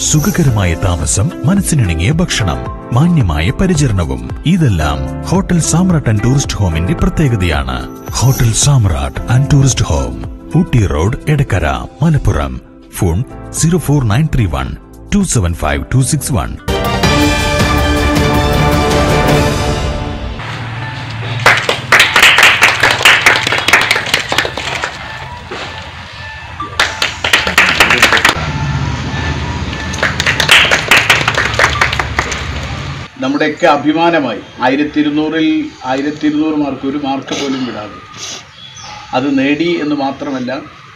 സുഖകരമായ താമസം മനസ്സിനിണങ്ങിയ ഭക്ഷണം മാന്യമായ പരിചരണവും ഇതെല്ലാം ഹോട്ടൽ സാമ്രാട്ട് ആൻഡ് ടൂറിസ്റ്റ് ഹോമിന്റെ പ്രത്യേകതയാണ് hotel Samrat and tourist home Ooty road Edakkara Malappuram phone zero four nine three one two seven five two six one നമ്മുടെയൊക്കെ അഭിമാനമായി ആയിരത്തി ഇരുന്നൂറിൽ ആയിരത്തി ഇരുന്നൂറ് മാർക്ക് ഒരു മാർക്ക് പോലും വിടാതെ അത് നേടി എന്ന് മാത്രമല്ല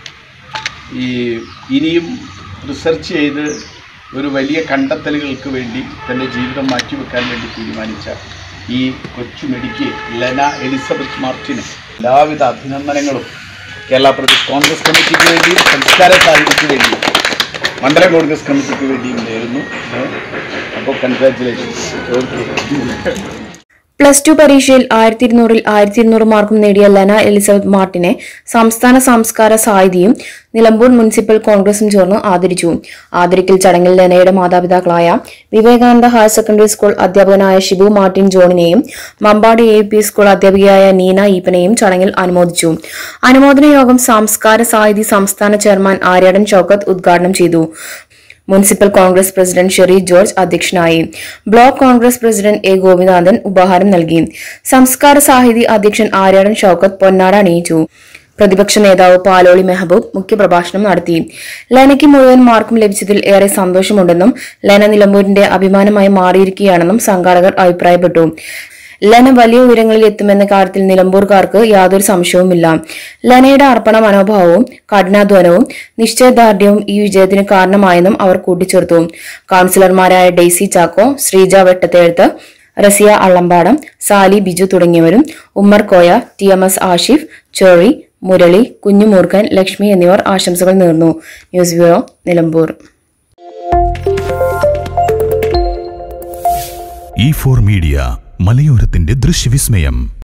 ഈ ഇനിയും റിസർച്ച് ചെയ്ത് ഒരു വലിയ കണ്ടെത്തലുകൾക്ക് വേണ്ടി തൻ്റെ ജീവിതം മാറ്റിവെക്കാൻ വേണ്ടി തീരുമാനിച്ച ഈ കൊച്ചു മെഡിക്ക് ലെന എലിസബത്ത് മാർട്ടിന് എല്ലാവിധ അഭിനന്ദനങ്ങളും കേരള പ്രദേശ് കോൺഗ്രസ് കമ്മിറ്റിക്ക് വേണ്ടിയും സംസ്കാര സാഹിത്യക്ക് വേണ്ടിയും മണ്ഡലം കോൺഗ്രസ് കമ്മിറ്റിക്ക് വേണ്ടിയും നേരുന്നു അപ്പോൾ കൺഗ്രാറ്റുലേഷൻസ് ഓക്കെ പ്ലസ് ടു പരീക്ഷയിൽ ആയിരത്തി ഇരുന്നൂറിൽ ആയിരത്തി ഇരുന്നൂറ് മാർക്കും നേടിയ ലന എലിസബത്ത് മാർട്ടിനെ സംസ്ഥാന സംസ്കാര സാഹിതിയും നിലമ്പൂർ മുനിസിപ്പൽ കോൺഗ്രസും ചേർന്ന് ആദരിച്ചു ആദരിക്കൽ ചടങ്ങിൽ ലനയുടെ മാതാപിതാക്കളായ വിവേകാനന്ദ ഹയർ സെക്കൻഡറി സ്കൂൾ അധ്യാപകനായ ഷിബു മാർട്ടിൻ ജോണിനെയും മമ്പാടി എ പി സ്കൂൾ അധ്യാപികയായ നീന ഈപ്പനെയും ചടങ്ങിൽ അനുമോദിച്ചു അനുമോദന യോഗം സംസ്കാര സാഹിതി സംസ്ഥാന ചെയർമാൻ ആര്യാടൻ ചൌക്കത്ത് ഉദ്ഘാടനം ചെയ്തു municipal Congress president Sherry George അധ്യക്ഷനായി block Congress president A Gopinathan ഉപഹാരം നൽകി സംസ്കാര സാഹിതി അധ്യക്ഷൻ ആര്യാടൻ ഷൌക്കത്ത് പൊന്നാട അണിയിച്ചു പ്രതിപക്ഷ നേതാവ് പാലോളി മെഹബൂബ് മുഖ്യപ്രഭാഷണം നടത്തി ലെനയ്ക്ക് മുഴുവൻ മാർക്കും ലഭിച്ചതിൽ ഏറെ സന്തോഷമുണ്ടെന്നും ലെന നിലമ്പൂരിന്റെ അഭിമാനമായി മാറിയിരിക്കുകയാണെന്നും സംഘാടകർ അഭിപ്രായപ്പെട്ടു ലെന വലിയ ഉയരങ്ങളിൽ എത്തുമെന്ന കാര്യത്തിൽ നിലമ്പൂർക്കാർക്ക് യാതൊരു സംശയവുമില്ല ലെനയുടെ അർപ്പണ മനോഭാവവും കഠിനാധ്വാനവും നിശ്ചയദാർഢ്യവും ഈ വിജയത്തിന് കാരണമായെന്നും അവർ കൂട്ടിച്ചേർത്തു കൌൺസിലർമാരായ ഡെയ്സി ചാക്കോ ശ്രീജ വെട്ടത്തേഴ്ത്ത് റസിയ അള്ളമ്പാടം സാലി ബിജു തുടങ്ങിയവരും Ummer Koya T M S Ashif ചോറി മുരളി കുഞ്ഞുമൂർഖൻ ലക്ഷ്മി എന്നിവർ ആശംസകൾ നേർന്നു news bureau Nilambur E four media മലയോരത്തിന്റെ ദൃശ്യവിസ്മയം